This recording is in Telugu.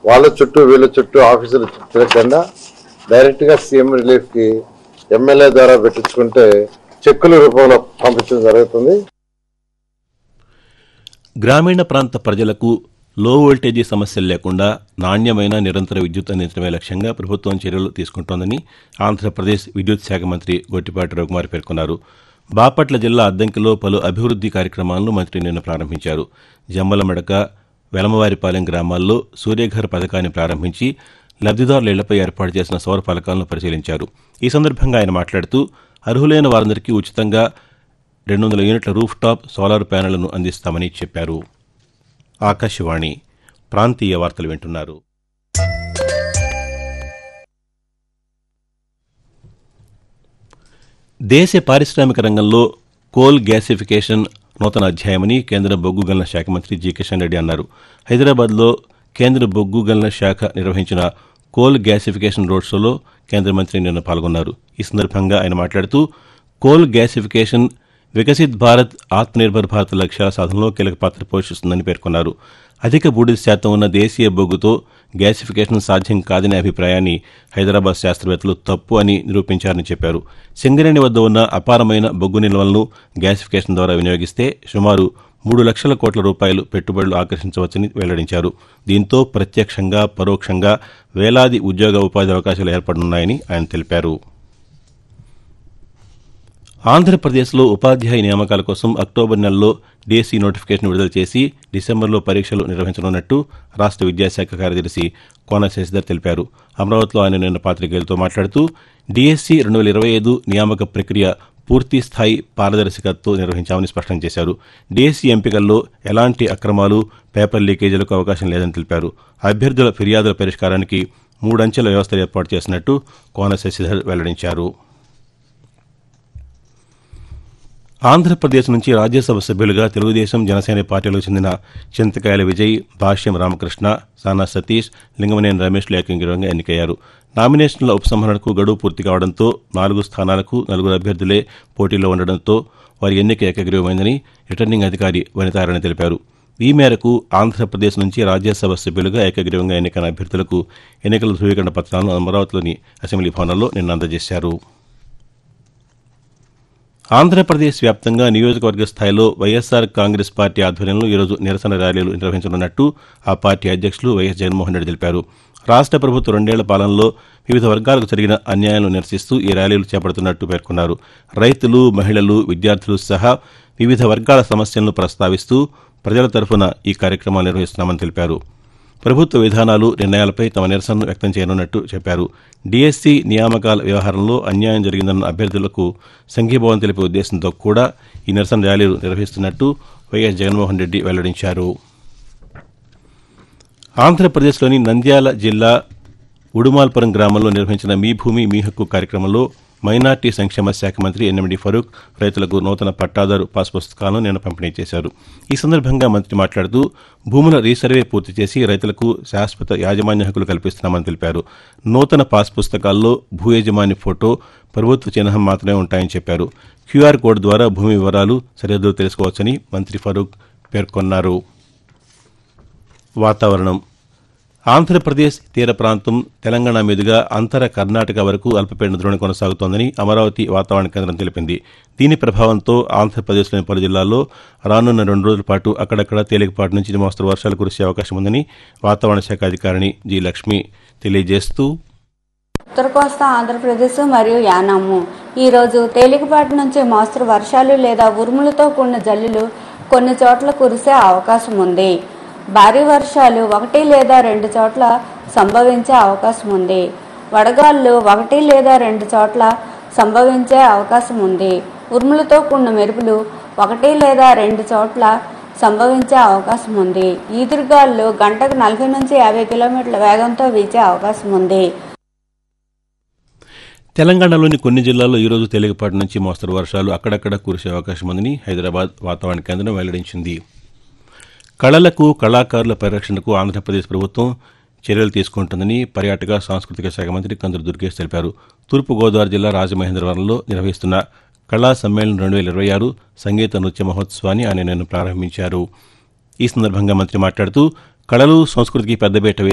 వాళ్ళ చుట్టూ వీళ్ళ చుట్టూ ఆఫీసులు తిరగకుండా డైరెక్ట్ గా సీఎం రిలీఫ్ కి ఎమ్మెల్యే ద్వారా పెట్టించుకుంటే చెక్కుల రూపంలో పంపించడం జరుగుతుంది గ్రామీణ ప్రాంత ప్రజలకు లో వోల్టేజీ సమస్యలు లేకుండా నాణ్యమైన నిరంతర విద్యుత్ అందించడమే లక్ష్యంగా ప్రభుత్వం చర్యలు తీసుకుంటోందని ఆంధ్రప్రదేశ్ విద్యుత్ శాఖ మంత్రి గొట్టిపాటి రఘుమార్ పేర్కొన్నారు బాపట్ల జిల్లా అద్దంకిలో పలు అభివృద్ది కార్యక్రమాలను మంత్రి నిన్న ప్రారంభించారు జమ్మలమడక వెలమవారిపాలెం గ్రామాల్లో సూర్యఘర్ పథకాన్ని ప్రారంభించి లబ్దిదారుల ఇళ్లపై ఏర్పాటు చేసిన సౌర ఫలకాలను పరిశీలించారు ఈ సందర్భంగా ఆయన మాట్లాడుతూ అర్హులైన వారందరికీ ఉచితంగా రెండు వందల యూనిట్ల రూఫ్ టాప్ సోలార్ ప్యానెళ్లను అందిస్తామని చెప్పారు ఆకాశవాణి ప్రాంతీయ వార్తలు వింటున్నారు దేశ పారిశ్రామిక రంగంలో కోల్ గ్యాసిఫికేషన్ నూతన అధ్యాయమని కేంద్ర బొగ్గు గనుల శాఖ మంత్రి జి కిషన్ రెడ్డి అన్నారు హైదరాబాద్లో కేంద్ర బొగ్గు గనుల శాఖ నిర్వహించిన కోల్ గ్యాసిఫికేషన్ రోడ్ షోలో కేంద్ర మంత్రి నిన్న పాల్గొన్నారు ఈ సందర్భంగా ఆయన మాట్లాడుతూ కోల్ గ్యాసిఫికేషన్ వికసిత్ భారత్ ఆత్మనిర్భర్ భారత్ లక్ష్యాల సాధనలో కీలక పాత్ర పోషిస్తుందని పేర్కొన్నారు అధిక బూడిద శాతం ఉన్న దేశీయ బొగ్గుతో గ్యాసిఫికేషన్ సాధ్యం కాదనే అభిప్రాయాన్ని హైదరాబాద్ శాస్త్రవేత్తలు తప్పు అని నిరూపించారని చెప్పారు సింగరేణి వద్ద ఉన్న అపారమైన బొగ్గు నిల్వలను గ్యాసిఫికేషన్ ద్వారా వినియోగిస్తే సుమారు మూడు లక్షల కోట్ల రూపాయలు పెట్టుబడులు ఆకర్షించవచ్చని వెల్లడించారు దీంతో ప్రత్యక్షంగా పరోక్షంగా వేలాది ఉద్యోగ ఉపాధి అవకాశాలు ఏర్పడనున్నాయని ఆయన తెలిపారు ఆంధ్రప్రదేశ్లో ఉపాధ్యాయ నియామకాల కోసం అక్టోబర్ నెలలో డీఎస్సీ నోటిఫికేషన్ విడుదల చేసి డిసెంబర్లో పరీక్షలు నిర్వహించనున్నట్టు రాష్ట్ర విద్యాశాఖ కార్యదర్శి కోన శశిధర్ తెలిపారు అమరావతిలో ఆయన నిన్న పాతికేయులతో మాట్లాడుతూ డీఎస్సీ రెండు వేల ఇరవై ఐదు నియామక ప్రక్రియ పూర్తి స్థాయి పారదర్శకతతో నిర్వహించామని స్పష్టం చేశారు డీఎస్సీ ఎంపికల్లో ఎలాంటి అక్రమాలు పేపర్ లీకేజీలకు అవకాశం లేదని తెలిపారు అభ్యర్థుల ఫిర్యాదుల పరిష్కారానికి మూడంచెల వ్యవస్థ ఏర్పాటు చేసినట్టు కోన శశిధర్ వెల్లడించారు ఆంధ్రప్రదేశ్ నుంచి రాజ్యసభ సభ్యులుగా తెలుగుదేశం జనసేన పార్టీలకు చెందిన చింతకాయల విజయ్ భాష్యం రామకృష్ణ సానా సతీష్ లింగమనేని రమేష్లు ఏకంగిరంగా ఎన్నికయ్యారు నామినేషన్ల ఉపసంహరణకు గడువు పూర్తి కావడంతో నాలుగు స్థానాలకు నలుగురు అభ్యర్థులే పోటీలో ఉండడంతో వారి ఎన్నిక ఏకగ్రీవమైందని రిటర్నింగ్ అధికారి వనితారాయణ తెలిపారు ఈ మేరకు ఆంధ్రప్రదేశ్ నుంచి రాజ్యసభ సభ్యులుగా ఏకగ్రీవంగా ఎన్నికైన అభ్యర్థులకు ఎన్నికల ధృవీకరణ పత్రాలను అమరావతిలోని అసెంబ్లీ భవనంలో నిన్న అందజేశారు ఆంధ్రప్రదేశ్ వ్యాప్తంగా నియోజకవర్గ స్థాయిలో వైఎస్సార్ కాంగ్రెస్ పార్టీ ఆధ్వర్యంలో ఈరోజు నిరసన ర్యాలీలు నిర్వహించనున్నట్టు ఆ పార్టీ అధ్యక్షులు వైఎస్ జగన్మోహన్ రెడ్డి తెలిపారు రాష్ట్ర ప్రభుత్వ రెండేళ్ల పాలనలో వివిధ వర్గాలకు జరిగిన అన్యాయాలను నిరసిస్తూ ఈ ర్యాలీలు చేపడుతున్నట్టు పేర్కొన్నారు రైతులు మహిళలు విద్యార్థులు సహా వివిధ వర్గాల సమస్యలను ప్రస్తావిస్తూ ప్రజల తరఫున ఈ కార్యక్రమాలు నిర్వహిస్తున్నామని తెలిపారు ప్రభుత్వ విధానాలు నిర్ణయాలపై తమ నిరసనను వ్యక్తం చేయనున్నట్టు చెప్పారు డీఎస్సీ నియామకాల వ్యవహారంలో అన్యాయం జరిగిందన్న అభ్యర్థులకు సంఘీభావం తెలిపే ఉద్దేశంతో కూడా ఈ నిరసన ర్యాలీలు నిర్వహిస్తున్నట్టు వైఎస్ జగన్మోహన్ రెడ్డి వెల్లడించారు ఆంధ్రప్రదేశ్లోని నంద్యాల జిల్లా ఉడుమాల్పురం గ్రామంలో నిర్వహించిన మీ భూమి మీ హక్కు కార్యక్రమంలో మైనార్టీ సంక్షేమ శాఖ మంత్రి ఎన్ఎండి ఫరూక్ రైతులకు నూతన పట్టాదారు పాస్ పుస్తకాలను నిన్న పంపిణీ చేశారు ఈ సందర్భంగా మంత్రి మాట్లాడుతూ భూముల రీసర్వే పూర్తి చేసి రైతులకు శాశ్వత యాజమాన్య హక్కులు కల్పిస్తున్నామని తెలిపారు నూతన పాస్ పుస్తకాల్లో భూ యజమాని ఫోటో ప్రభుత్వ చిహ్నం మాత్రమే ఉంటాయని చెప్పారు క్యూఆర్ కోడ్ ద్వారా భూమి వివరాలు సరిహద్దులు తెలుసుకోవచ్చని మంత్రి ఫరూక్ పేర్కొన్నారు వాతావరణం ఆంధ్రప్రదేశ్ తీర ప్రాంతం తెలంగాణ మీదుగా అంతర కర్ణాటక వరకు అల్పపీడన ద్రోణి కొనసాగుతోందని అమరావతి వాతావరణ కేంద్రం తెలిపింది దీని ప్రభావంతో ఆంధ్రప్రదేశ్లోని పలు జిల్లాల్లో రానున్న రెండు రోజుల పాటు అక్కడక్కడ తేలికపాటి నుంచి మోస్తరు వర్షాలు కురిసే అవకాశం ఉందని వాతావరణ శాఖ అధికారిణి జి లక్ష్మి తెలియజేస్తూ ఉత్తర కోస్తా ఆంధ్రప్రదేశ్ మరియు యానాము ఈరోజు తేలికపాటి నుంచి మోస్తరు వర్షాలు లేదా ఉరుములతో కూడిన జల్లులు కొన్ని చోట్ల కురిసే అవకాశం ఉంది భారీ వర్షాలు ఒకటి లేదా రెండు చోట్ల సంభవించే అవకాశం ఉంది వడగాళ్ళు ఒకటి లేదా రెండు చోట్ల సంభవించే అవకాశం ఉంది ఉరుములతో కూడిన మెరుపులు ఒకటి లేదా రెండు చోట్ల సంభవించే అవకాశం ఉంది ఈదురుగాళ్ళు గంటకు నలభై నుంచి యాభై కిలోమీటర్ల వేగంతో వీచే అవకాశం ఉంది తెలంగాణలోని కొన్ని జిల్లాల్లో ఈరోజు తేలికపాటి నుంచి మోస్తరు వర్షాలు అక్కడక్కడ కురిసే అవకాశం ఉందని హైదరాబాద్ వాతావరణ కేంద్రం వెల్లడించింది కళలకు కళాకారుల పరిరక్షణకు ఆంధ్రప్రదేశ్ ప్రభుత్వం చర్యలు తీసుకుంటుందని పర్యాటక సాంస్కృతిక శాఖ మంత్రి కందులు దుర్గేష్ తెలిపారు తూర్పుగోదావరి జిల్లా రాజమహేంద్రవరంలో నిర్వహిస్తున్న కళా సమ్మేళనం రెండు వేల ఇరవై ఆరు సంగీత నృత్య మహోత్సవాన్ని ఆయన నిన్న ప్రారంభించారు ఈ సందర్భంగా మంత్రి మాట్లాడుతూ కళలు సంస్కృతికి పెద్దపీట వేసి